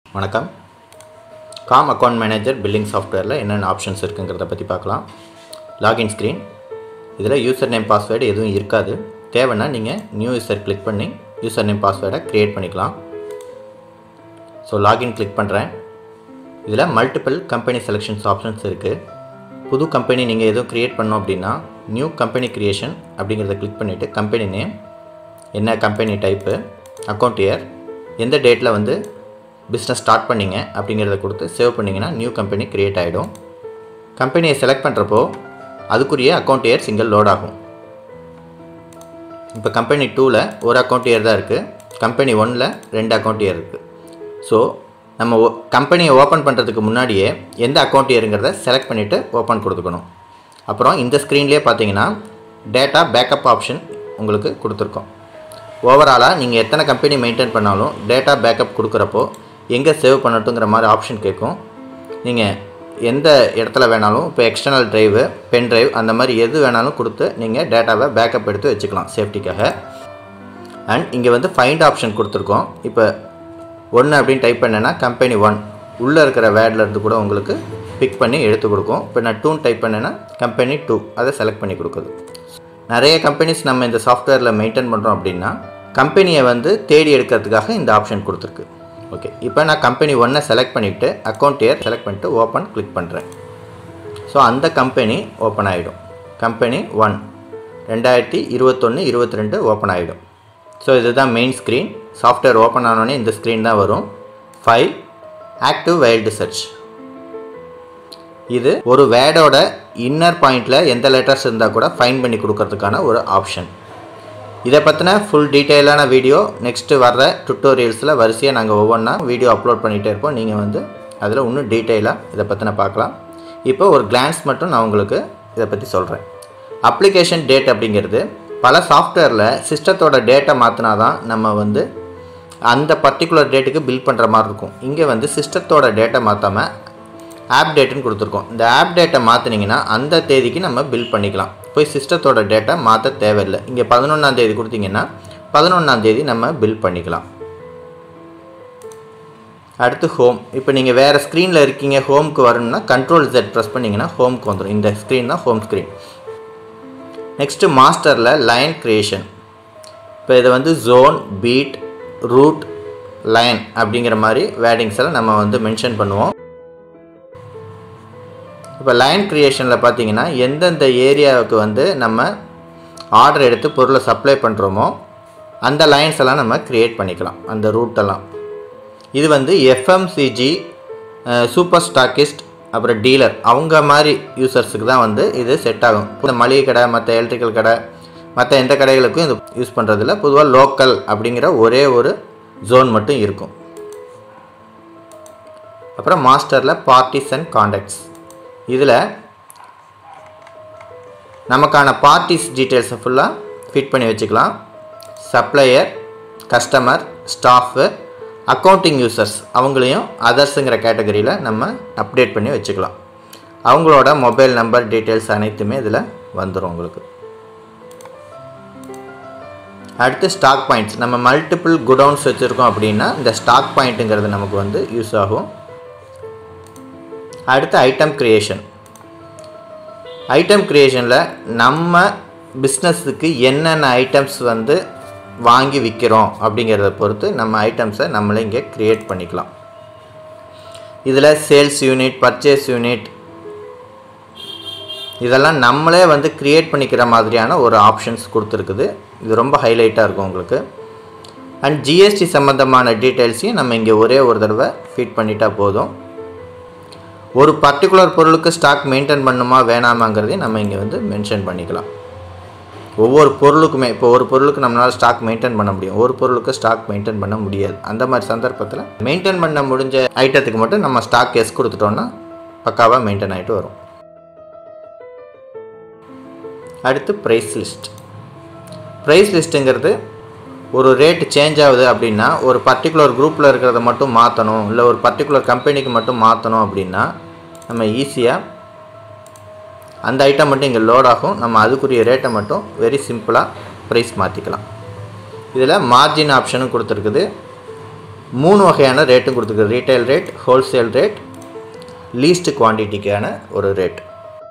வணக்கம் com account manager billing சாஃப்ட்வேரில் என்னென்ன ஆப்ஷன்ஸ் இருக்குங்கிறத பற்றி பார்க்கலாம் லாகின் ஸ்க்ரீன் இதில் யூசர் நேம் பாஸ்வேர்டு எதுவும் இருக்காது தேவைன்னா நீங்கள் நியூ யூசர் கிளிக் பண்ணி யூசர் நேம் பாஸ்வேர்டை க்ரியேட் பண்ணிக்கலாம் ஸோ லாகின் கிளிக் பண்ணுறேன் இதில் மல்டிபிள் கம்பெனி செலெக்ஷன்ஸ் ஆப்ஷன்ஸ் இருக்குது புது கம்பெனி நீங்கள் எதுவும் க்ரியேட் பண்ணோம் அப்படின்னா நியூ கம்பெனி க்ரியேஷன் அப்படிங்கிறத கிளிக் பண்ணிவிட்டு கம்பெனி நேம் என்ன கம்பெனி டைப்பு அக்கௌண்ட் இயர் எந்த டேட்டில் வந்து பிஸ்னஸ் ஸ்டார்ட் பண்ணீங்க அப்படிங்கிறத கொடுத்து சேவ் பண்ணிங்கன்னா நியூ கம்பெனி க்ரியேட் ஆகிடும் கம்பெனியை செலக்ட் பண்ணுறப்போ அதுக்குரிய அக்கௌண்ட் இயர் சிங்கிள் லோட் ஆகும் இப்போ கம்பெனி டூவில் ஒரு அக்கௌண்ட் இயர் தான் இருக்குது கம்பெனி ஒனில் ரெண்டு அக்கௌண்ட் இயர் இருக்குது ஸோ நம்ம கம்பெனியை ஓப்பன் பண்ணுறதுக்கு முன்னாடியே எந்த அக்கௌண்ட் இயருங்கிறத செலக்ட் பண்ணிவிட்டு ஓப்பன் கொடுத்துக்கணும் அப்புறம் இந்த ஸ்க்ரீன்லேயே பார்த்தீங்கன்னா டேட்டா பேக்கப் ஆப்ஷன் உங்களுக்கு கொடுத்துருக்கோம் ஓவராலாக நீங்கள் எத்தனை கம்பெனி மெயின்டைன் பண்ணாலும் டேட்டா பேக்கப் கொடுக்குறப்போ எங்கே சேவ் பண்ணட்டுங்கிற மாதிரி ஆப்ஷன் கேட்கும் நீங்கள் எந்த இடத்துல வேணாலும் இப்போ எக்ஸ்டர்னல் ட்ரைவு பென் ட்ரைவ் அந்த மாதிரி எது வேணாலும் கொடுத்து நீங்கள் டேட்டாவை பேக்கப் எடுத்து வச்சுக்கலாம் சேஃப்டிக்காக அண்ட் இங்கே வந்து ஃபைண்ட் ஆப்ஷன் கொடுத்துருக்கோம் இப்போ ஒன்று அப்படின்னு டைப் பண்ணேன்னா கம்பெனி ஒன் உள்ளே இருக்கிற வேர்டில் இருந்து கூட உங்களுக்கு பிக் பண்ணி எடுத்து கொடுக்கும் இப்போ நான் டூன்னு டைப் பண்ணேன்னா கம்பெனி டூ அதை செலக்ட் பண்ணி கொடுக்குது நிறைய கம்பெனிஸ் நம்ம இந்த சாஃப்ட்வேரில் மெயின்டைன் பண்ணுறோம் அப்படின்னா கம்பெனியை வந்து தேடி எடுக்கிறதுக்காக இந்த ஆப்ஷன் கொடுத்துருக்கு ஓகே இப்போ நான் கம்பெனி ஒன்றை செலக்ட் பண்ணிவிட்டு அக்கௌண்ட் இயர் செலக்ட் பண்ணிட்டு ஓப்பன் கிளிக் பண்ணுறேன் ஸோ அந்த கம்பெனி ஓப்பன் ஆகிடும் கம்பெனி ஒன் ரெண்டாயிரத்தி இருபத்தொன்று இருபத்தி ரெண்டு ஓப்பன் ஆகிடும் ஸோ இதுதான் மெயின் ஸ்க்ரீன் சாஃப்ட்வேர் ஓப்பன் ஆனோடனே இந்த ஸ்க்ரீன் தான் வரும் ஃபைல் ஆக்டிவ் வைல்டு சர்ச் இது ஒரு வேர்டோட இன்னர் பாயிண்டில் எந்த லெட்டர்ஸ் இருந்தால் கூட ஃபைன் பண்ணி கொடுக்கறதுக்கான ஒரு ஆப்ஷன் இதை பற்றின ஃபுல் டீட்டெயிலான வீடியோ நெக்ஸ்ட்டு வர்ற டுட்டோரியல்ஸில் வரிசையாக நாங்கள் ஒவ்வொன்றா வீடியோ அப்லோட் பண்ணிகிட்டே இருப்போம் நீங்கள் வந்து அதில் இன்னும் டீட்டெயிலாக இதை பற்றின பார்க்கலாம் இப்போ ஒரு கிளான்ஸ் மட்டும் நான் உங்களுக்கு இதை பற்றி சொல்கிறேன் அப்ளிகேஷன் டேட் அப்படிங்கிறது பல சாஃப்ட்வேரில் சிஸ்டத்தோட டேட்டை மாற்றினா தான் நம்ம வந்து அந்த பர்டிகுலர் டேட்டுக்கு பில் பண்ணுற மாதிரி இருக்கும் இங்கே வந்து சிஸ்டத்தோட டேட்டை மாற்றாமல் ஆப் டேட்டுன்னு கொடுத்துருக்கோம் இந்த ஆப் டேட்டை மாற்றினீங்கன்னா அந்த தேதிக்கு நம்ம பில் பண்ணிக்கலாம் போய் சிஸ்டத்தோட டேட்டை மாற்ற தேவையில்லை இங்கே பதினொன்றாந்தேதி கொடுத்தீங்கன்னா பதினொன்றாந்தேதி நம்ம பில் பண்ணிக்கலாம் அடுத்து ஹோம் இப்போ நீங்கள் வேறு ஸ்க்ரீனில் இருக்கீங்க ஹோம்க்கு வரணும்னா கண்ட்ரோல் ஜெட் ப்ரெஸ் பண்ணிங்கன்னா ஹோம்க்கு வந்துடும் இந்த ஸ்க்ரீன் தான் ஹோம் ஸ்க்ரீன் நெக்ஸ்ட்டு மாஸ்டரில் லைன் க்ரியேஷன் இப்போ இதை வந்து ஜோன் பீட் ரூட் லைன் அப்படிங்கிற மாதிரி வேர்டிங்ஸ் எல்லாம் நம்ம வந்து மென்ஷன் பண்ணுவோம் இப்போ லைன் க்ரியேஷனில் பார்த்தீங்கன்னா எந்தெந்த ஏரியாவுக்கு வந்து நம்ம ஆர்டர் எடுத்து பொருளை சப்ளை பண்ணுறோமோ அந்த லைன்ஸ் எல்லாம் நம்ம க்ரியேட் பண்ணிக்கலாம் அந்த ரூட்டெல்லாம் இது வந்து எஃப்எம்சிஜி சூப்பர் ஸ்டாக்கிஸ்ட் அப்புறம் டீலர் அவங்க மாதிரி யூசர்ஸுக்கு தான் வந்து இது செட் ஆகும் இந்த மளிகை கடை மற்ற எலக்ட்ரிக்கல் கடை மற்ற எந்த கடைகளுக்கும் இது யூஸ் பண்ணுறதில்ல பொதுவாக லோக்கல் அப்படிங்கிற ஒரே ஒரு ஜோன் மட்டும் இருக்கும் அப்புறம் மாஸ்டரில் பார்ட்டிஸ் அண்ட் காண்டாக்ட்ஸ் இதில் நமக்கான பார்ட்டிஸ் டீட்டெயில்ஸை ஃபுல்லாக ஃபிட் பண்ணி வச்சுக்கலாம் supplier customer staff accounting users அவங்களையும் அதர்ஸுங்கிற கேட்டகரியில் நம்ம அப்டேட் பண்ணி வச்சுக்கலாம் அவங்களோட மொபைல் நம்பர் டீட்டெயில்ஸ் அனைத்துமே இதில் வந்துடும் உங்களுக்கு அடுத்து ஸ்டாக் பாயிண்ட்ஸ் நம்ம மல்டிபிள் குடவுன்ஸ் வச்சுருக்கோம் அப்படின்னா இந்த ஸ்டாக் பாயிண்ட்டுங்கிறது நமக்கு வந்து யூஸ் ஆகும் அடுத்து ஐட்டம் க்ரியேஷன் ஐட்டம் க்ரியேஷனில் நம்ம பிஸ்னஸுக்கு என்னென்ன ஐட்டம்ஸ் வந்து வாங்கி விற்கிறோம் அப்படிங்கிறத பொறுத்து நம்ம ஐட்டம்ஸை நம்மளே இங்கே க்ரியேட் பண்ணிக்கலாம் இதில் சேல்ஸ் யூனிட் பர்ச்சேஸ் யூனிட் இதெல்லாம் நம்மளே வந்து க்ரியேட் பண்ணிக்கிற மாதிரியான ஒரு ஆப்ஷன்ஸ் கொடுத்துருக்குது இது ரொம்ப ஹைலைட்டாக இருக்கும் உங்களுக்கு அண்ட் ஜிஎஸ்டி சம்மந்தமான டீட்டெயில்ஸையும் நம்ம இங்கே ஒரே ஒரு தடவை ஃபீட் பண்ணிட்டா போதும் ஒரு பர்டிகுலர் பொருளுக்கு ஸ்டாக் மெயின்டைன் பண்ணுமா வேணாமாங்கிறதையும் நம்ம இங்கே வந்து மென்ஷன் பண்ணிக்கலாம் ஒவ்வொரு பொருளுக்குமே இப்போ ஒரு பொருளுக்கு நம்மளால் ஸ்டாக் மெயின்டைன் பண்ண முடியும் ஒரு பொருளுக்கு ஸ்டாக் மெயின்டைன் பண்ண முடியாது அந்த மாதிரி சந்தர்ப்பத்தில் மெயின்டைன் பண்ண முடிஞ்ச ஐட்டத்துக்கு மட்டும் நம்ம ஸ்டாக் எஸ் கொடுத்துட்டோம்னா பக்காவாக மெயின்டைன் ஆகிட்டு வரும் அடுத்து ப்ரைஸ் லிஸ்ட் ப்ரைஸ் லிஸ்ட்டுங்கிறது ஒரு ரேட்டு சேஞ்ச் ஆகுது அப்படின்னா ஒரு பர்டிகுலர் குரூப்பில் இருக்கிறத மட்டும் மாற்றணும் இல்லை ஒரு பர்டிகுலர் கம்பெனிக்கு மட்டும் மாற்றணும் அப்படின்னா நம்ம ஈஸியாக அந்த ஐட்டம் மட்டும் இங்கே லோட் ஆகும் நம்ம அதுக்குரிய ரேட்டை மட்டும் வெரி சிம்பிளாக ப்ரைஸ் மாற்றிக்கலாம் இதில் மார்ஜின் ஆப்ஷனும் கொடுத்துருக்குது மூணு வகையான ரேட்டும் கொடுத்துருக்கு retail rate wholesale rate least குவான்டிட்டிக்கான ஒரு ரேட்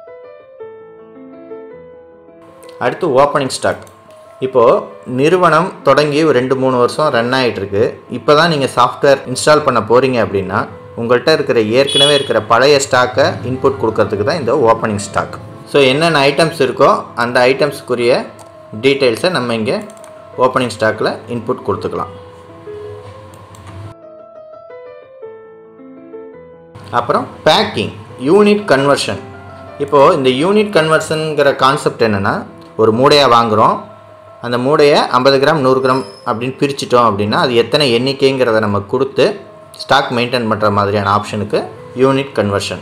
அடுத்து ஓப்பனிங் ஸ்டாக் இப்போது நிறுவனம் தொடங்கி ஒரு ரெண்டு மூணு வருஷம் ரன் ஆகிட்டு இருக்கு இப்போ தான் நீங்கள் சாஃப்ட்வேர் இன்ஸ்டால் பண்ண போகிறீங்க அப்படின்னா உங்கள்கிட்ட இருக்கிற ஏற்கனவே இருக்கிற பழைய ஸ்டாக்கை இன்புட் கொடுக்கறதுக்கு தான் இந்த ஓப்பனிங் ஸ்டாக் ஸோ என்னென்ன ஐட்டம்ஸ் இருக்கோ அந்த ஐட்டம்ஸ்க்குரிய டீட்டெயில்ஸை நம்ம இங்கே ஓப்பனிங் ஸ்டாக்கில் இன்புட் கொடுத்துக்கலாம் அப்புறம் பேக்கிங் யூனிட் கன்வர்ஷன் இப்போது இந்த யூனிட் கன்வர்ஷனுங்கிற கான்செப்ட் என்னென்னா ஒரு மூடையாக வாங்குகிறோம் அந்த மூடையை ஐம்பது கிராம் நூறு கிராம் அப்படின்னு பிரிச்சிட்டோம் அப்படின்னா அது எத்தனை எண்ணிக்கைங்கிறத நம்ம கொடுத்து ஸ்டாக் மெயின்டைன் பண்ணுற மாதிரியான ஆப்ஷனுக்கு யூனிட் கன்வர்ஷன்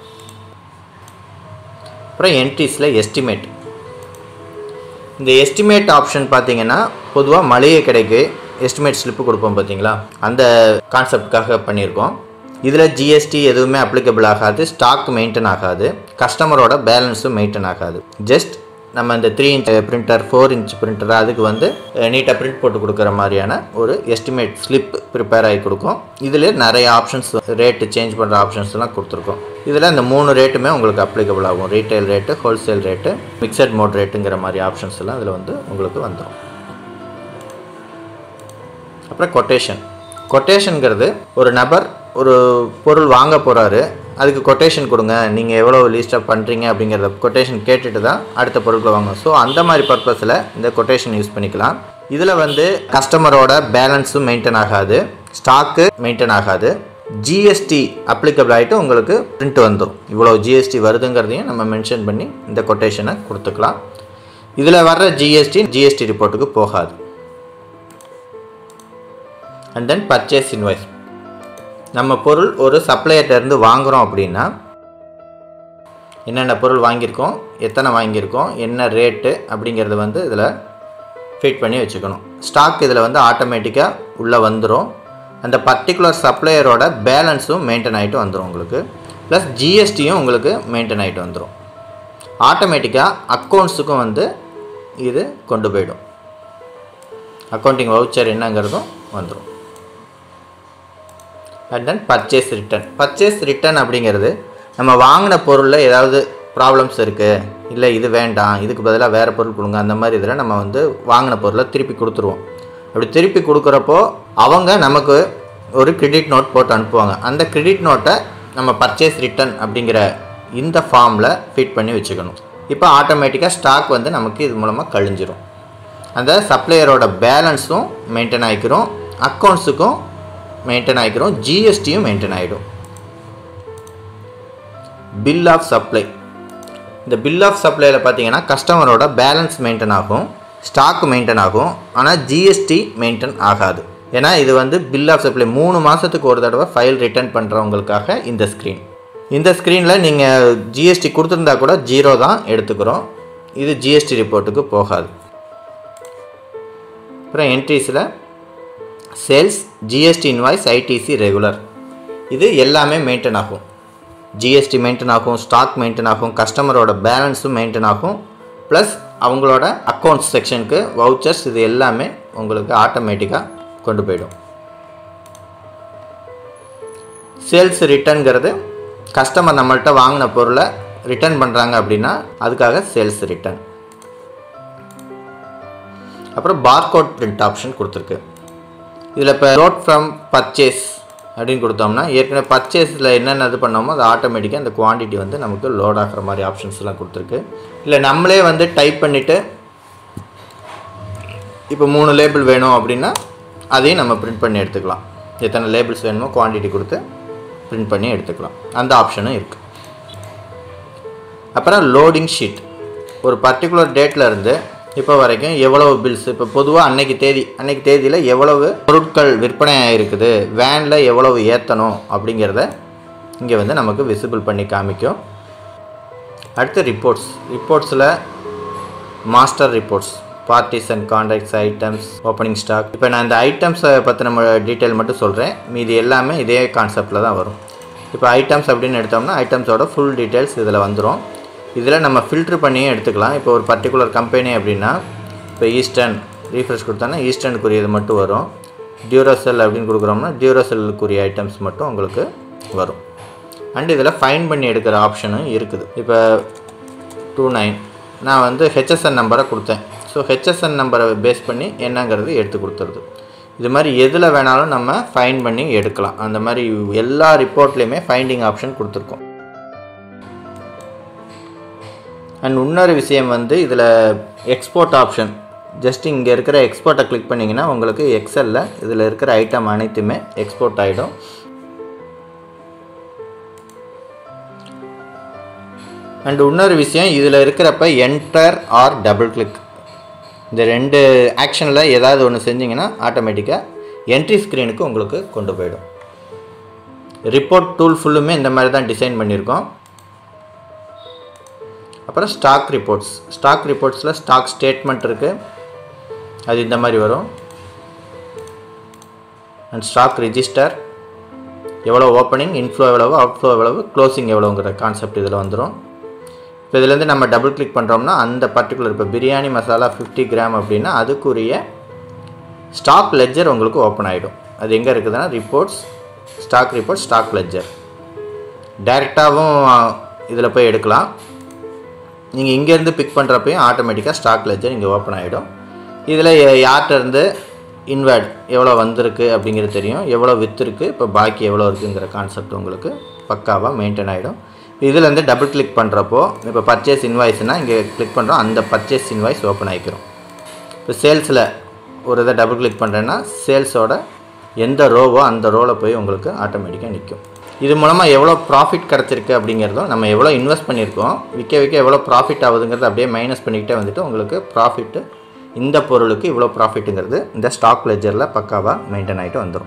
அப்புறம் என்ட்ரிஸில் எஸ்டிமேட் இந்த எஸ்டிமேட் ஆப்ஷன் பார்த்தீங்கன்னா பொதுவாக மளிகை கடைக்கு எஸ்டிமேட் ஸ்லிப்பு கொடுப்போம் பார்த்தீங்களா அந்த கான்செப்டுக்காக பண்ணியிருக்கோம் இதில் ஜிஎஸ்டி எதுவுமே அப்ளிகபிள் ஆகாது ஸ்டாக் மெயின்டைன் ஆகாது கஸ்டமரோட பேலன்ஸும் மெயின்டைன் ஆகாது ஜஸ்ட் நம்ம இந்த three inch printer four inch printer அதுக்கு வந்து நீட்டாக பிரிண்ட் போட்டு கொடுக்குற மாதிரியான ஒரு எஸ்டிமேட் ஸ்லிப் ப்ரிப்பேர் ஆகி கொடுக்கும் இதில் நிறைய ஆப்ஷன்ஸ் ரேட்டு சேஞ்ச் பண்ணுற ஆப்ஷன்ஸ்லாம் கொடுத்துருக்கோம் இதில் இந்த மூணு ரேட்டுமே உங்களுக்கு அப்ளிகபிள் ஆகும் retail rate wholesale rate mixed mode ரேட்டுங்கிற மாதிரி ஆப்ஷன்ஸ் எல்லாம் இதில் வந்து உங்களுக்கு வந்துடும் அப்புறம் கொட்டேஷன் கொட்டேஷனுங்கிறது ஒரு நபர் ஒரு பொருள் வாங்க போகிறாரு அதுக்கு கொட்டேஷன் கொடுங்க நீங்கள் எவ்வளோ லீஸ்ட்டாக பண்ணுறீங்க அப்படிங்கிறத கொட்டேஷன் கேட்டுட்டு தான் அடுத்த பொருட்களை வாங்க ஸோ அந்த மாதிரி பர்பஸில் இந்த கொட்டேஷன் யூஸ் பண்ணிக்கலாம் இதில் வந்து கஸ்டமரோட பேலன்ஸும் மெயின்டைன் ஆகாது ஸ்டாக்கு மெயின்டைன் ஆகாது ஜிஎஸ்டி அப்ளிகபிள் ஆகிட்டு உங்களுக்கு பிரிண்ட் வந்துடும் இவ்வளோ ஜிஎஸ்டி வருதுங்கிறதையும் நம்ம மென்ஷன் பண்ணி இந்த கொட்டேஷனை கொடுத்துக்கலாம் இதில் வர்ற ஜிஎஸ்டி ஜிஎஸ்டி ரிப்போர்ட்டுக்கு போகாது அண்ட் தென் பர்ச்சேஸ் இன்வாய்ஸ் நம்ம பொருள் ஒரு சப்ளையர்கிட்டருந்து வாங்குகிறோம் அப்படின்னா என்னென்ன பொருள் வாங்கியிருக்கோம் எத்தனை வாங்கியிருக்கோம் என்ன ரேட்டு அப்படிங்கிறத வந்து இதில் ஃபிட் பண்ணி வச்சுக்கணும் ஸ்டாக் இதில் வந்து ஆட்டோமேட்டிக்காக உள்ளே வந்துடும் அந்த பர்டிகுலர் சப்ளையரோட பேலன்ஸும் மெயின்டைன் ஆகிட்டு வந்துடும் உங்களுக்கு ப்ளஸ் ஜிஎஸ்டியும் உங்களுக்கு மெயின்டைன் ஆகிட்டு வந்துடும் ஆட்டோமேட்டிக்காக அக்கௌண்ட்ஸுக்கும் வந்து இது கொண்டு போயிடும் அக்கௌண்டிங் வவுச்சர் என்னங்கிறதும் வந்துடும் and then purchase return purchase return அப்படிங்கிறது நம்ம வாங்கின பொருளில் ஏதாவது ப்ராப்ளம்ஸ் இருக்குது இல்லை இது வேண்டாம் இதுக்கு பதிலாக வேறு பொருள் கொடுங்க அந்த மாதிரி இதில் நம்ம வந்து வாங்கின பொருளை திருப்பி கொடுத்துருவோம் அப்படி திருப்பி கொடுக்குறப்போ அவங்க நமக்கு ஒரு கிரெடிட் நோட் போட்டு அனுப்புவாங்க அந்த கிரெடிட் நோட்டை நம்ம பர்ச்சேஸ் ரிட்டர்ன் அப்படிங்கிற இந்த ஃபார்மில் ஃபிட் பண்ணி வச்சுக்கணும் இப்போ ஆட்டோமேட்டிக்காக ஸ்டாக் வந்து நமக்கு இது மூலமாக கழிஞ்சிரும் அந்த சப்ளையரோட பேலன்ஸும் மெயின்டைன் ஆகிக்கிறோம் அக்கௌண்ட்ஸுக்கும் மெயின்டைன் ஆகிக்கிறோம் ஜிஎஸ்டியும் மெயின்டைன் ஆகிடும் பில் ஆஃப் சப்ளை இந்த பில் ஆஃப் சப்ளையில் பார்த்தீங்கன்னா கஸ்டமரோட பேலன்ஸ் மெயின்டைன் ஆகும் ஸ்டாக் மெயின்டைன் ஆகும் ஆனால் ஜிஎஸ்டி மெயின்டைன் ஆகாது ஏன்னா இது வந்து பில் ஆஃப் சப்ளை மூணு மாதத்துக்கு ஒரு தடவை ஃபைல் ரிட்டர்ன் பண்ணுறவங்களுக்காக இந்த ஸ்க்ரீன் இந்த ஸ்க்ரீனில் நீங்கள் ஜிஎஸ்டி கொடுத்துருந்தா கூட ஜீரோ தான் எடுத்துக்கிறோம் இது ஜிஎஸ்டி ரிப்போர்ட்டுக்கு போகாது அப்புறம் என்ட்ரிஸில் sales GST invoice ITC regular இது எல்லாமே மெயின்டைன் ஆகும் ஜிஎஸ்டி மெயின்டைன் ஆகும் ஸ்டாக் மெயின்டைன் ஆகும் கஸ்டமரோட பேலன்ஸும் மெயின்டைன் ஆகும் ப்ளஸ் அவங்களோட அக்கௌண்ட்ஸ் செக்ஷனுக்கு வவுச்சர்ஸ் இது எல்லாமே உங்களுக்கு ஆட்டோமேட்டிக்காக கொண்டு போயிடும் சேல்ஸ் ரிட்டர்ன்கிறது கஸ்டமர் நம்மள்கிட்ட வாங்கின பொருளை ரிட்டர்ன் பண்ணுறாங்க அப்படின்னா அதுக்காக சேல்ஸ் ரிட்டர்ன் அப்புறம் பார்கோட் பிரிண்ட் ஆப்ஷன் கொடுத்துருக்கு இதில் இப்போ நோட் ஃப்ரம் பர்ச்சேஸ் அப்படின்னு கொடுத்தோம்னா ஏற்கனவே பர்ச்சேஸில் என்னென்ன இது பண்ணோமோ அது ஆட்டோமேட்டிக்காக அந்த குவான்டிட்டி வந்து நமக்கு லோட் ஆகிற மாதிரி ஆப்ஷன்ஸ்லாம் கொடுத்துருக்கு இல்லை நம்மளே வந்து டைப் பண்ணிவிட்டு இப்போ மூணு லேபிள் வேணும் அப்படின்னா அதையும் நம்ம பிரிண்ட் பண்ணி எடுத்துக்கலாம் எத்தனை லேபிள்ஸ் வேணுமோ குவான்டிட்டி கொடுத்து பிரிண்ட் பண்ணி எடுத்துக்கலாம் அந்த ஆப்ஷனும் இருக்குது அப்புறம் லோடிங் ஷீட் ஒரு பர்டிகுலர் டேட்டில் இருந்து இப்போ வரைக்கும் எவ்வளவு பில்ஸ் இப்போ பொதுவாக அன்னைக்கு தேதி அன்னைக்கு தேதியில் எவ்வளவு பொருட்கள் விற்பனை ஆகிருக்குது வேனில் எவ்வளவு ஏற்றணும் அப்படிங்கிறத இங்கே வந்து நமக்கு விசிபிள் பண்ணி காமிக்கும் அடுத்து ரிப்போர்ட்ஸ் ரிப்போர்ட்ஸில் master reports parties and contacts items opening stock இப்போ நான் இந்த ஐட்டம்ஸை பற்றின டீட்டெயில் மட்டும் சொல்கிறேன் மீதி எல்லாமே இதே கான்செப்டில் தான் வரும் இப்போ ஐட்டம்ஸ் அப்படின்னு எடுத்தோம்னா ஐட்டம்ஸோட ஃபுல் டீட்டெயில்ஸ் இதில் வந்துடும் இதில் நம்ம ஃபில்ட்ரு பண்ணியும் எடுத்துக்கலாம் இப்போ ஒரு பர்டிகுலர் கம்பெனி அப்படின்னா இப்போ ஈஸ்டர்ன் ரீஃப்ரெஷ் கொடுத்தோன்னா ஈஸ்டர்னுக்குரியது மட்டும் வரும் டியூரோசெல் அப்படின்னு கொடுக்குறோம்னா டியூரோசெல்லுக்குரிய ஐட்டம்ஸ் மட்டும் உங்களுக்கு வரும் அண்ட் இதில் ஃபைன் பண்ணி எடுக்கிற ஆப்ஷனும் இருக்குது இப்போ டூ நைன் நான் வந்து ஹெச்எஸ்என் நம்பரை கொடுத்தேன் ஸோ ஹெச்எஸ்என் நம்பரை பேஸ் பண்ணி என்னங்கிறது எடுத்து கொடுத்துருது இது மாதிரி எதில் வேணாலும் நம்ம ஃபைன் பண்ணி எடுக்கலாம் அந்த மாதிரி எல்லா ரிப்போர்ட்லேயுமே ஃபைண்டிங் ஆப்ஷன் கொடுத்துருக்கோம் அண்ட் இன்னொரு விஷயம் வந்து இதில் எக்ஸ்போர்ட் ஆப்ஷன் ஜஸ்ட் இங்கே இருக்கிற எக்ஸ்போர்ட்டை கிளிக் பண்ணிங்கன்னா உங்களுக்கு எக்ஸலில் இதில் இருக்கிற ஐட்டம் அனைத்துமே எக்ஸ்போர்ட் ஆகிடும் அண்ட் இன்னொரு விஷயம் இதில் இருக்கிறப்ப என்டர் ஆர் டபுள் கிளிக் இந்த ரெண்டு ஆக்ஷனில் ஏதாவது ஒன்று செஞ்சிங்கன்னா ஆட்டோமேட்டிக்காக என்ட்ரி ஸ்க்ரீனுக்கு உங்களுக்கு கொண்டு போயிடும் ரிப்போர்ட் டூல் ஃபுல்லுமே இந்த மாதிரி தான் டிசைன் பண்ணியிருக்கோம் அப்புறம் ஸ்டாக் ரிப்போர்ட்ஸ் ஸ்டாக் ரிப்போர்ட்ஸில் ஸ்டாக் ஸ்டேட்மெண்ட் இருக்குது அது இந்த மாதிரி வரும் அண்ட் ஸ்டாக் ரிஜிஸ்டர் எவ்வளோ ஓப்பனிங் இன்ஃப்ளோ எவ்வளவு அவுட்ஃப்ளோ எவ்வளவு க்ளோசிங் எவ்வளோங்கிற கான்செப்ட் இதில் வந்துடும் இப்போ இதுலேருந்து நம்ம டபுள் கிளிக் பண்ணுறோம்னா அந்த பர்டிகுலர் இப்போ பிரியாணி மசாலா ஃபிஃப்டி கிராம் அப்படின்னா அதுக்குரிய ஸ்டாக் லெஜர் உங்களுக்கு ஓப்பன் ஆகிடும் அது எங்கே இருக்குதுன்னா reports stock report stock ledger டைரெக்டாகவும் இதில் போய் எடுக்கலாம் நீங்கள் இங்கேருந்து பிக் பண்ணுறப்பையும் ஆட்டோமேட்டிக்காக ஸ்டாக் லெஜர் இங்கே ஓப்பன் ஆகிடும் இதில் யார்கிட்ட இருந்து இன்வேர்ட் எவ்வளோ வந்திருக்கு அப்படிங்கிறது தெரியும் எவ்வளோ விற்றுருக்கு இப்போ பாக்கி எவ்வளோ இருக்குங்கிற கான்செப்ட் உங்களுக்கு பக்காவாக மெயின்டைன் ஆகிடும் இதுலேருந்து டபுள் கிளிக் பண்ணுறப்போ இப்போ பர்ச்சேஸ் இன்வாய்ஸ்னால் இங்கே கிளிக் பண்ணுறோம் அந்த பர்ச்சேஸ் இன்வாய்ஸ் ஓப்பன் ஆகிக்கிறோம் இப்போ சேல்ஸில் ஒரு இதை டபுள் கிளிக் பண்ணுறேன்னா சேல்ஸோட எந்த ரோவோ அந்த ரோவில் போய் உங்களுக்கு ஆட்டோமேட்டிக்காக நிற்கும் இது மூலமாக எவ்வளோ ப்ராஃபிட் கிடச்சிருக்கு அப்படிங்கிறதும் நம்ம எவ்வளோ இன்வெஸ்ட் பண்ணியிருக்கோம் விற்க விற்க எவ்வளோ ப்ராஃபிட் ஆகுதுங்கிறது அப்படியே மைனஸ் பண்ணிக்கிட்டே வந்துட்டு உங்களுக்கு ப்ராஃபிட்டு இந்த பொருளுக்கு இவ்வளோ ப்ராஃபிட்டுங்கிறது இந்த ஸ்டாக் லெஜரில் பக்காவாக மெயின்டைன் ஆகிட்டு வந்துடும்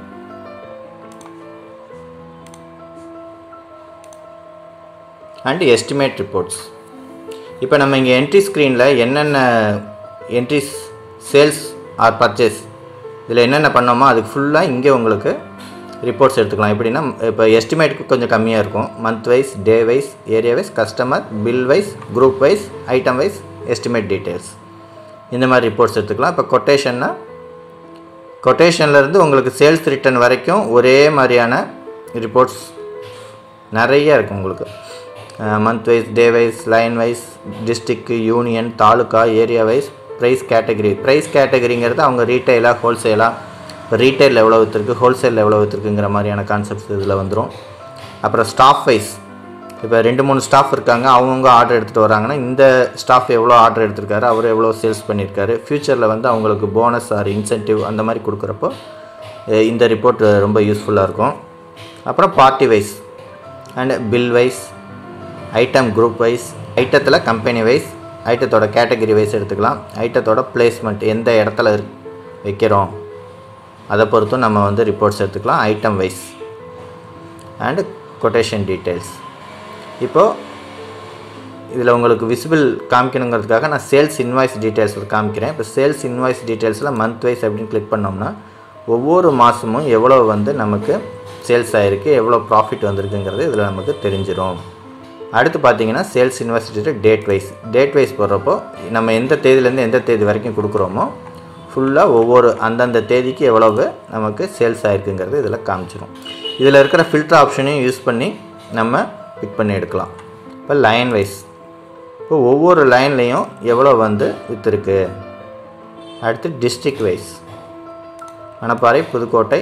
அண்ட் எஸ்டிமேட் ரிப்போர்ட்ஸ் இப்போ நம்ம இங்கே என்ட்ரி ஸ்க்ரீனில் என்னென்ன என்ட்ரிஸ் சேல்ஸ் ஆர் பர்ச்சேஸ் இதில் என்னென்ன பண்ணோமோ அதுக்கு ஃபுல்லாக இங்கே உங்களுக்கு ரிப்போர்ட்ஸ் எடுத்துக்கலாம் எப்படின்னா இப்போ எஸ்டிமேட்டுக்கு கொஞ்சம் கம்மியாக இருக்கும் month wise day wise area wise customer bill wise group wise item wise estimate details இந்த மாதிரி ரிப்போர்ட்ஸ் எடுத்துக்கலாம் இப்போ கொட்டேஷன்னா கொட்டேஷன்லேருந்து உங்களுக்கு சேல்ஸ் ரிட்டர்ன் வரைக்கும் ஒரே மாதிரியான ரிப்போர்ட்ஸ் நிறைய இருக்கும் உங்களுக்கு month wise day wise line wise district union taluka area wise price category price கேட்டகரிங்கிறது அவங்க ரீட்டைலாக ஹோல்சேலாக இப்போ ரீட்டைலில் எவ்வளோ விற்றுருக்கு ஹோல்சேலில் எவ்வளோ விற்றுருக்குங்கிற மாதிரியான கான்செப்ட்ஸ் இதில் வந்துடும் அப்புறம் ஸ்டாஃப் வைஸ் இப்போ ரெண்டு மூணு ஸ்டாஃப் இருக்காங்க அவங்கவுங்க ஆர்டர் எடுத்துகிட்டு வராங்கன்னா இந்த ஸ்டாஃப் எவ்வளோ ஆர்டர் எடுத்திருக்காரு அவர் எவ்வளோ சேல்ஸ் பண்ணியிருக்காரு ஃப்யூச்சரில் வந்து அவங்களுக்கு போனஸ் ஆர் இன்சென்டிவ் அந்த மாதிரி கொடுக்குறப்போ இந்த ரிப்போர்ட் ரொம்ப யூஸ்ஃபுல்லாக இருக்கும் அப்புறம் party wise and bill wise item group wise ஐட்டத்தில் கம்பெனி வைஸ் ஐட்டத்தோட கேட்டகரி வைஸ் எடுத்துக்கலாம் ஐட்டத்தோட பிளேஸ்மெண்ட் எந்த இடத்துல வைக்கிறோம் அதை பொறுத்தும் நம்ம வந்து ரிப்போர்ட்ஸ் எடுத்துக்கலாம் item wise and quotation details இப்போது இதில் உங்களுக்கு விசிபிள் காமிக்கணுங்கிறதுக்காக நான் சேல்ஸ் இன்வாய்ஸ் டீட்டெயில்ஸில் காமிக்கிறேன் இப்போ சேல்ஸ் இன்வாய்ஸ் டீட்டெயில்ஸில் மந்த் வைஸ் அப்படின்னு கிளிக் பண்ணோம்னா ஒவ்வொரு மாதமும் எவ்வளோ வந்து நமக்கு சேல்ஸ் ஆகிருக்கு எவ்வளோ ப்ராஃபிட் வந்திருக்குங்கிறது இதில் நமக்கு தெரிஞ்சிடும் அடுத்து பார்த்தீங்கன்னா சேல்ஸ் இன்வெஸ்டிட்டு டேட் வைஸ் டேட் வைஸ் போடுறப்போ நம்ம எந்த தேதியிலேருந்து எந்த தேதி வரைக்கும் கொடுக்குறோமோ ஃபுல்லாக ஒவ்வொரு அந்தந்த தேதிக்கு எவ்வளவு நமக்கு சேல்ஸ் ஆகிருக்குங்கிறது இதில் காமிச்சிடும் இதில் இருக்கிற ஃபில்டர் ஆப்ஷனையும் யூஸ் பண்ணி நம்ம பிக் பண்ணி எடுக்கலாம் இப்போ லைன் வைஸ் இப்போ ஒவ்வொரு லைன்லேயும் எவ்வளோ வந்து விற்றுருக்கு அடுத்து district wise Manapparai Pudukkottai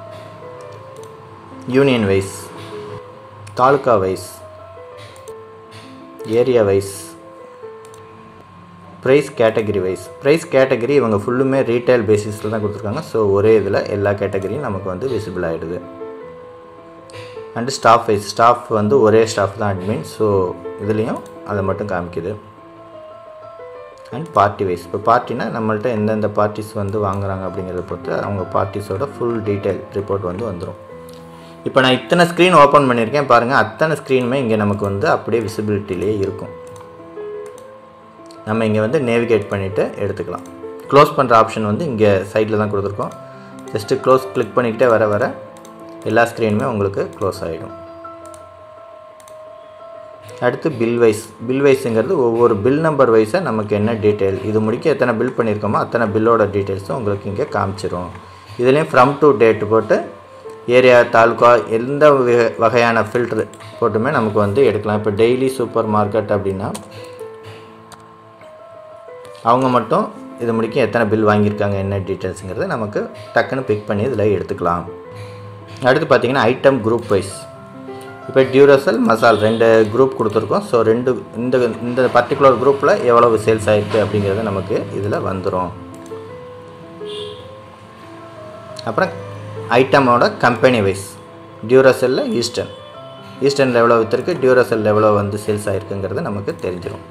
union wise taluka wise area wise price category wise price category இவங்க ஃபுல்லுமே ரீட்டைல் பேசிஸில் தான் கொடுத்துருக்காங்க ஸோ ஒரே இதில் எல்லா கேட்டகரியும் நமக்கு வந்து விசிபிள் ஆகிடுது அண்டு ஸ்டாஃப் வைஸ் ஸ்டாஃப் வந்து ஒரே ஸ்டாஃப் தான் அட்மின் ஸோ இதுலேயும் அதை மட்டும் காமிக்குது அண்ட் பார்ட்டி வைஸ் இப்போ பார்ட்டினா நம்மள்ட்ட எந்தெந்த பார்ட்டிஸ் வந்து வாங்குறாங்க அப்படிங்கிறத பொறுத்து அவங்க பார்ட்டிஸோட ஃபுல் டீட்டெயில் ரிப்போர்ட் வந்து வந்துடும் இப்போ நான் இத்தனை ஸ்க்ரீன் ஓப்பன் பண்ணியிருக்கேன் பாருங்கள் அத்தனை ஸ்க்ரீனுமே இங்கே நமக்கு வந்து அப்படியே விசிபிலிட்டிலே இருக்கும் நம்ம இங்கே வந்து நேவிகேட் பண்ணிவிட்டு எடுத்துக்கலாம் க்ளோஸ் பண்ணுற ஆப்ஷன் வந்து இங்கே சைடில் தான் கொடுத்துருக்கோம் ஜஸ்ட்டு க்ளோஸ் கிளிக் பண்ணிக்கிட்டே வர வர எல்லா ஸ்க்ரீனுமே உங்களுக்கு க்ளோஸ் ஆகிடும் அடுத்து பில் வைஸ் பில் வைஸுங்கிறது ஒவ்வொரு பில் நம்பர் வைஸாக நமக்கு என்ன டீட்டெயில் இது முடிக்க எத்தனை பில் பண்ணியிருக்கோமோ அத்தனை பில்லோட டீட்டெயில்ஸும் உங்களுக்கு இங்கே காமிச்சிரும் இதுலேயும் ஃப்ரம் டு டேட் போட்டு ஏரியா தாலுக்கா எந்த வகை- வகையான ஃபில்ட்ரு போட்டுமே நமக்கு வந்து எடுக்கலாம் இப்போ டெய்லி சூப்பர் மார்க்கெட் அப்படின்னா அவங்க மட்டும் இது முடிக்க எத்தனை பில் வாங்கியிருக்காங்க என்ன டீட்டெயில்ஸுங்கிறத நமக்கு டக்குன்னு பிக் பண்ணி இதில் எடுத்துக்கலாம் அடுத்து பார்த்தீங்கன்னா ஐட்டம் குரூப் வைஸ் இப்போ டியூரசல் மசால் ரெண்டு குரூப் கொடுத்துருக்கோம் ஸோ ரெண்டு இந்த இந்த பர்டிகுலர் குரூப்பில் எவ்வளவு சேல்ஸ் ஆயிருக்கு அப்படிங்கிறது நமக்கு இதில் வந்துடும் அப்புறம் ஐட்டமோட கம்பெனி வைஸ் டியூரசெல்லில் ஈஸ்டர்ன் ஈஸ்டர்னில் எவ்வளோ விற்றுருக்கு டியூரசெல் எவ்வளோ வந்து சேல்ஸ் ஆயிருக்குங்கிறது நமக்கு தெரிஞ்சிடும்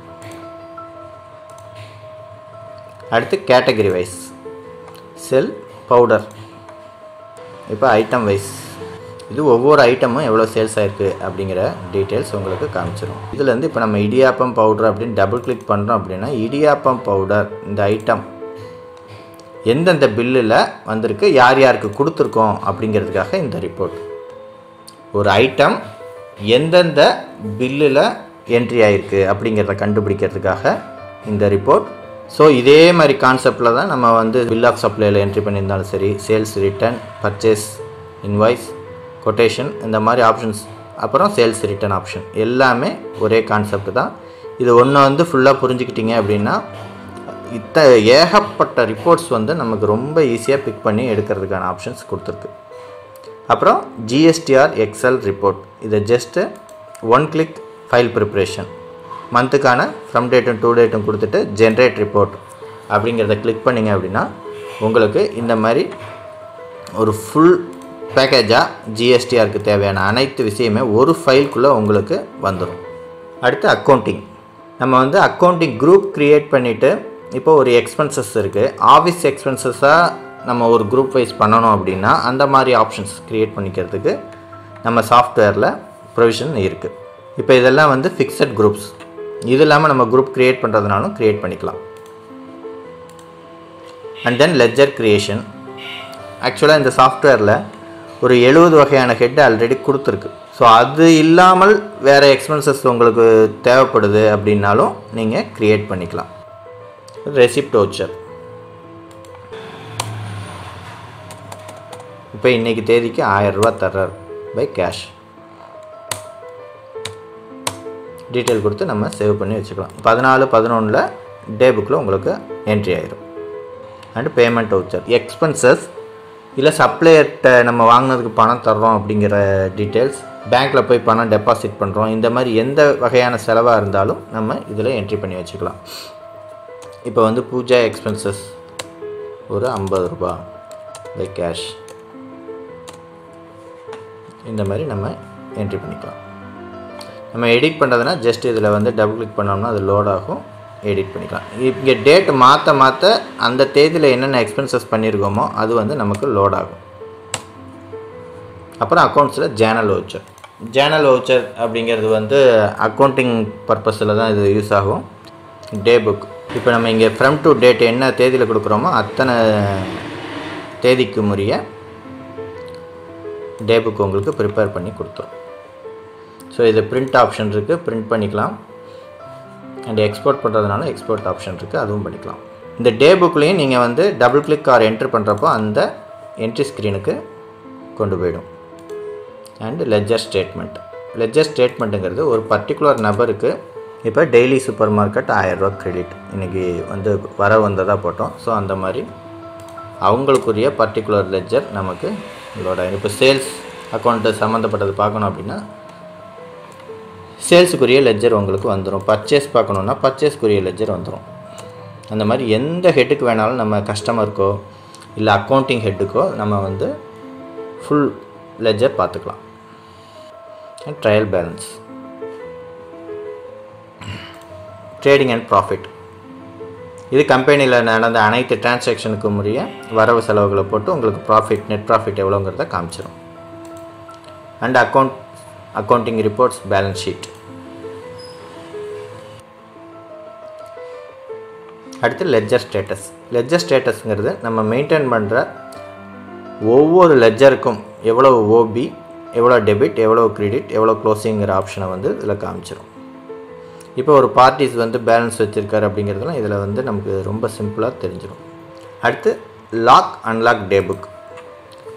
அடுத்து கேட்டகரி வைஸ் செல் பவுடர் இப்போ ஐட்டம் வைஸ் இது ஒவ்வொரு ஐட்டமும் எவ்வளோ சேல்ஸ் ஆயிருக்கு அப்படிங்கிற டீட்டெயில்ஸ் உங்களுக்கு காமிச்சிடும் இதுலேருந்து இப்போ நம்ம இடியாப்பம் பவுடர் அப்படின்னு டபுள் கிளிக் பண்ணுறோம் அப்படின்னா இடியாப்பம் பவுடர் இந்த ஐட்டம் எந்தெந்த பில்லில் வந்திருக்கு யார் யாருக்கு கொடுத்துருக்கோம் அப்படிங்கிறதுக்காக இந்த ரிப்போர்ட் ஒரு ஐட்டம் எந்தெந்த பில்லில் என்ட்ரி ஆயிருக்கு அப்படிங்கிறத கண்டுபிடிக்கிறதுக்காக இந்த ரிப்போர்ட் ஸோ இதே மாதிரி கான்செப்டில் தான் நம்ம வந்து பில் ஆஃப் சப்ளையில் என்ட்ரி பண்ணியிருந்தாலும் சரி sales return purchase invoice quotation இந்த மாதிரி ஆப்ஷன்ஸ் அப்புறம் சேல்ஸ் ரிட்டர்ன் ஆப்ஷன் எல்லாமே ஒரே கான்செப்ட் தான் இது ஒன்று வந்து ஃபுல்லாக புரிஞ்சுக்கிட்டீங்க அப்படின்னா இத்த ஏகப்பட்ட ரிப்போர்ட்ஸ் வந்து நமக்கு ரொம்ப ஈஸியாக பிக் பண்ணி எடுக்கிறதுக்கான ஆப்ஷன்ஸ் கொடுத்துருக்கு அப்புறம் ஜிஎஸ்டிஆர் எக்ஸல் ரிப்போர்ட் இதை just one click file preparation மந்த்துக்கான ஃப்ரம் டேட்டும் டூ டேட்டும் கொடுத்துட்டு ஜென்ரேட் ரிப்போர்ட் அப்படிங்கிறத கிளிக் பண்ணிங்க அப்படின்னா உங்களுக்கு இந்த மாதிரி ஒரு ஃபுல் பேக்கேஜாக ஜிஎஸ்டிஆருக்கு தேவையான அனைத்து விஷயமே ஒரு ஃபைல்குள்ளே உங்களுக்கு வந்துடும் அடுத்து அக்கௌண்டிங் நம்ம வந்து அக்கௌண்டிங் குரூப் க்ரியேட் பண்ணிவிட்டு இப்போ ஒரு எக்ஸ்பென்சஸ் இருக்குது ஆஃபீஸ் எக்ஸ்பென்சஸாக நம்ம ஒரு குரூப் வைஸ் பண்ணணும் அப்படின்னா அந்த மாதிரி ஆப்ஷன்ஸ் க்ரியேட் பண்ணிக்கிறதுக்கு நம்ம சாஃப்ட்வேரில் ப்ரொவிஷன் இருக்குது இப்போ இதெல்லாம் வந்து ஃபிக்ஸட் குரூப்ஸ் இது இல்லாமல் நம்ம குரூப் க்ரியேட் பண்ணுறதுனாலும் க்ரியேட் பண்ணிக்கலாம் அண்ட் தென் லெஜர் க்ரியேஷன் ஆக்சுவலாக இந்த சாஃப்ட்வேரில் ஒரு எழுபது வகையான ஹெட் ஆல்ரெடி கொடுத்துருக்கு ஸோ அது இல்லாமல் வேறு எக்ஸ்பென்சஸ் உங்களுக்கு தேவைப்படுது அப்படின்னாலும் நீங்கள் க்ரியேட் பண்ணிக்கலாம் ரெசிப்ட் வவுச்சர் இப்போ இன்றைக்கி தேதிக்கு ஆயரூபா தர்றார் பை கேஷ் டீட்டெயில் கொடுத்து நம்ம சேவ் பண்ணி வச்சுக்கலாம் பதினாலு பதினொன்றில் டே புக்கில் உங்களுக்கு என்ட்ரி ஆயிரும் அண்டு பேமெண்ட் வவுச்சர் எக்ஸ்பென்சஸ் இல்லை சப்ளையர்கிட்ட நம்ம வாங்கினதுக்கு பணம் தர்றோம் அப்படிங்கிற டீட்டெயில்ஸ் பேங்க்கில் போய் பணம் டெபாசிட் பண்ணுறோம் இந்த மாதிரி எந்த வகையான செலவாக இருந்தாலும் நம்ம இதில் என்ட்ரி பண்ணி வச்சுக்கலாம் இப்போ வந்து பூஜா எக்ஸ்பென்சஸ் ஒரு ஐம்பது ரூபா பை கேஷ் இந்த மாதிரி நம்ம என்ட்ரி பண்ணிக்கலாம் நம்ம எடிட் பண்ணுறதுனா ஜஸ்ட் இதில் வந்து டபுள் கிளிக் பண்ணோம்னா அது லோட் ஆகும் எடிட் பண்ணிக்கலாம் இங்கே டேட் மாற்ற மாற்ற அந்த தேதியில் என்னென்ன எக்ஸ்பென்சஸ் பண்ணியிருக்கோமோ அது வந்து நமக்கு லோட் ஆகும் அப்புறம் அக்கௌண்ட்ஸில் ஜேனல் வவுச்சர் ஜேனல் வவுச்சர் அப்படிங்கிறது வந்து அக்கௌண்டிங் பர்பஸில் தான் இது யூஸ் ஆகும் டே புக் இப்போ நம்ம இங்கே ஃப்ரம் டு டேட் என்ன தேதியில் கொடுக்குறோமோ அத்தனை தேதிக்கு முறைய டே புக் உங்களுக்கு ப்ரிப்பேர் பண்ணி கொடுத்துரும் ஸோ இது பிரிண்ட் ஆப்ஷன் இருக்குது பிரிண்ட் பண்ணிக்கலாம் அண்ட் எக்ஸ்போர்ட் பண்ணுறதுனால எக்ஸ்போர்ட் ஆப்ஷன் இருக்குது அதுவும் பண்ணிக்கலாம் இந்த டே புக்லேயும் நீங்கள் வந்து டபுள் கிளிக் ஆர் என்ட்ரு பண்ணுறப்போ அந்த என்ட்ரி ஸ்க்ரீனுக்கு கொண்டு போயிடும் அண்ட் லெஜர் ஸ்டேட்மெண்ட் லெஜர் ஸ்டேட்மெண்ட்டுங்கிறது ஒரு பர்டிகுலர் நபருக்கு இப்போ டெய்லி சூப்பர் மார்க்கெட் ஆயரூவா கிரெடிட் இன்றைக்கி வந்து வர வந்ததாக போட்டோம் ஸோ அந்த மாதிரி அவங்களுக்குரிய பர்டிகுலர் லெஜர் நமக்கு லோட் ஆகிடும் இப்போ சேல்ஸ் அக்கௌண்ட்டு சம்மந்தப்பட்டது பார்க்கணும் அப்படின்னா சேல்ஸுக்குரிய லெஜர் உங்களுக்கு வந்துடும் பர்ச்சேஸ் பார்க்கணுன்னா பர்ச்சேஸ்க்குரிய லெஜர் வந்துடும் அந்த மாதிரி எந்த ஹெட்டுக்கு வேணாலும் நம்ம கஸ்டமருக்கோ இல்லை அக்கௌண்டிங் ஹெட்டுக்கோ நம்ம வந்து ஃபுல் லெஜர் பார்த்துக்கலாம் trial balance trading and profit இது கம்பெனியில் நடந்த அனைத்து டிரான்சாக்ஷனுக்கும் உரிய வரவு செலவுகளை போட்டு உங்களுக்கு ப்ராஃபிட் நெட் ப்ராஃபிட் எவ்வளோங்கிறத காமிச்சிடும் and account accounting reports balance sheet அடுத்து லெஜர் ஸ்டேட்டஸ் லெஜர் ஸ்டேட்டஸ்ங்கிறது நம்ம மெயின்டைன் பண்ணுற ஒவ்வொரு லெஜருக்கும் எவ்வளோ ஓபி எவ்வளோ டெபிட் எவ்வளோ கிரெடிட் எவ்வளோ க்ளோசிங்கிற ஆப்ஷனை வந்து இதில் காமிச்சிடும் இப்போ ஒரு பார்ட்டிஸ் வந்து பேலன்ஸ் வச்சுருக்காரு அப்படிங்கிறதுலாம் இதில் வந்து நமக்கு ரொம்ப சிம்பிளாக தெரிஞ்சிடும் அடுத்து லாக் அன்லாக் டே புக்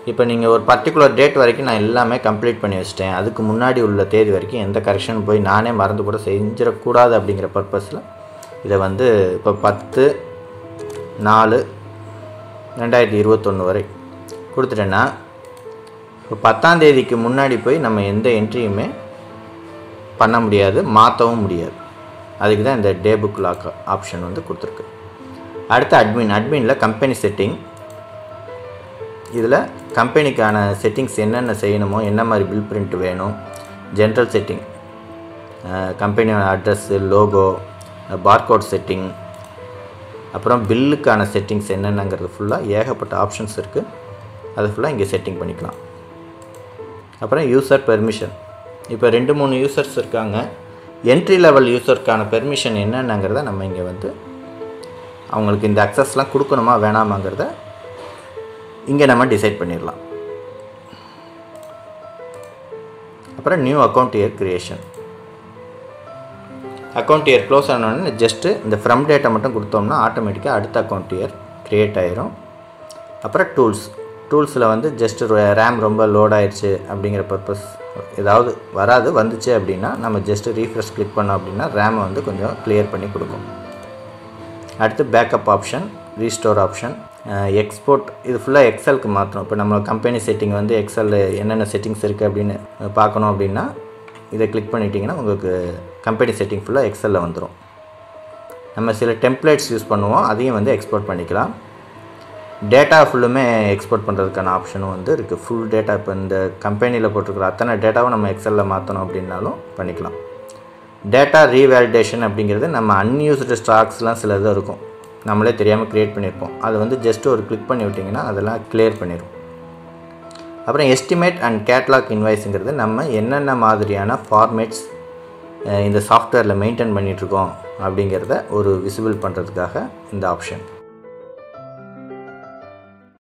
இப்போ நீங்கள் ஒரு பர்டிகுலர் டேட் வரைக்கும் நான் எல்லாமே கம்ப்ளீட் பண்ணி வச்சிட்டேன் அதுக்கு முன்னாடி உள்ள தேதி வரைக்கும் எந்த கரெக்ஷன் போய் நானே மறந்து கூட செஞ்சிடக்கூடாது அப்படிங்கிற பர்பஸில் இதை வந்து இப்போ பத்து நாலு ரெண்டாயிரத்தி இருபத்தொன்று வரை கொடுத்துட்டேன்னா இப்போ பத்தாம் தேதிக்கு முன்னாடி போய் நம்ம எந்த என்ட்ரியுமே பண்ண முடியாது மாற்றவும் முடியாது அதுக்கு தான் இந்த டே புக் லாக் ஆப்ஷன் வந்து கொடுத்துருக்கு அடுத்து அட்மின் அட்மினில் கம்பெனி செட்டிங் இதில் கம்பெனிக்கான செட்டிங்ஸ் என்னென்ன செய்யணுமோ என்ன மாதிரி பில் பிரிண்ட் வேணும் ஜென்ரல் செட்டிங் கம்பெனியோட அட்ரஸ்ஸு லோகோ பார்கோட் செட்டிங் அப்புறம் பில்லுக்கான செட்டிங்ஸ் என்னென்னங்கிறது ஃபுல்லாக ஏகப்பட்ட ஆப்ஷன்ஸ் இருக்குது அது ஃபுல்லாக இங்கே செட்டிங் பண்ணிக்கலாம் அப்புறம் யூசர் பெர்மிஷன் இப்போ ரெண்டு மூணு யூசர்ஸ் இருக்காங்க என்ட்ரி லெவல் யூசருக்கான பெர்மிஷன் என்னென்னங்கிறத நம்ம இங்கே வந்து அவங்களுக்கு இந்த அக்சஸ்லாம் கொடுக்கணுமா வேணாமாங்கிறத இங்கே நம்ம டிசைட் பண்ணிடலாம் அப்புறம் new account year creation account year close ஆனோடனே ஜஸ்ட்டு இந்த ஃப்ரம் டேட்டை மட்டும் கொடுத்தோம்னா ஆட்டோமேட்டிக்காக அடுத்த அக்கௌண்ட் இயர் க்ரியேட் ஆயிரும் அப்புறம் டூல்ஸ் டூல்ஸில் வந்து ஜஸ்ட் ரேம் ரொம்ப லோட் ஆயிடுச்சு அப்படிங்கிற பர்பஸ் ஏதாவது வராது வந்துச்சு அப்படின்னா நம்ம ஜஸ்ட்டு ரீஃப்ரெஷ் கிளிக் பண்ணோம் அப்படின்னா ரேமை வந்து கொஞ்சம் கிளியர் பண்ணி கொடுக்கும் அடுத்து backup option restore option export இது ஃபுல்லாக எக்ஸலுக்கு மாற்றணும் இப்போ நம்ம கம்பெனி செட்டிங் வந்து எக்ஸலில் என்னென்ன செட்டிங்ஸ் இருக்குது அப்படின்னு பார்க்கணும் அப்படின்னா இதை கிளிக் பண்ணிட்டீங்கன்னா உங்களுக்கு கம்பெனி செட்டிங் ஃபுல்லாக எக்ஸலில் வந்துடும் நம்ம சில டெம்ப்ளேட்ஸ் யூஸ் பண்ணுவோம் அதையும் வந்து எக்ஸ்போர்ட் பண்ணிக்கலாம் டேட்டா ஃபுல்லுமே எக்ஸ்போர்ட் பண்ணுறதுக்கான ஆப்ஷனும் வந்து இருக்குது ஃபுல் டேட்டா இப்போ இந்த கம்பெனியில் போட்டிருக்கிற அத்தனை டேட்டாவும் நம்ம எக்ஸலில் மாற்றணும் அப்படின்னாலும் பண்ணிக்கலாம் டேட்டா ரீவேலிடேஷன் அப்படிங்கிறது நம்ம அன்யூஸ்டு ஸ்டாக்ஸ்லாம் சில இது இருக்கும் நம்மளே தெரியாமல் க்ரியேட் பண்ணியிருப்போம் அது வந்து ஜஸ்ட் ஒரு கிளிக் பண்ணி விட்டிங்கன்னா அதெல்லாம் கிளியர் பண்ணிடும் அப்புறம் எஸ்டிமேட் அண்ட் கேட்லாக் இன்வாய்ஸுங்கிறது நம்ம என்னென்ன மாதிரியான ஃபார்மேட்ஸ் இந்த சாஃப்ட்வேரில் மெயின்டைன் பண்ணிகிட்ருக்கோம் அப்படிங்கிறத ஒரு விசிபிள் பண்ணுறதுக்காக இந்த ஆப்ஷன்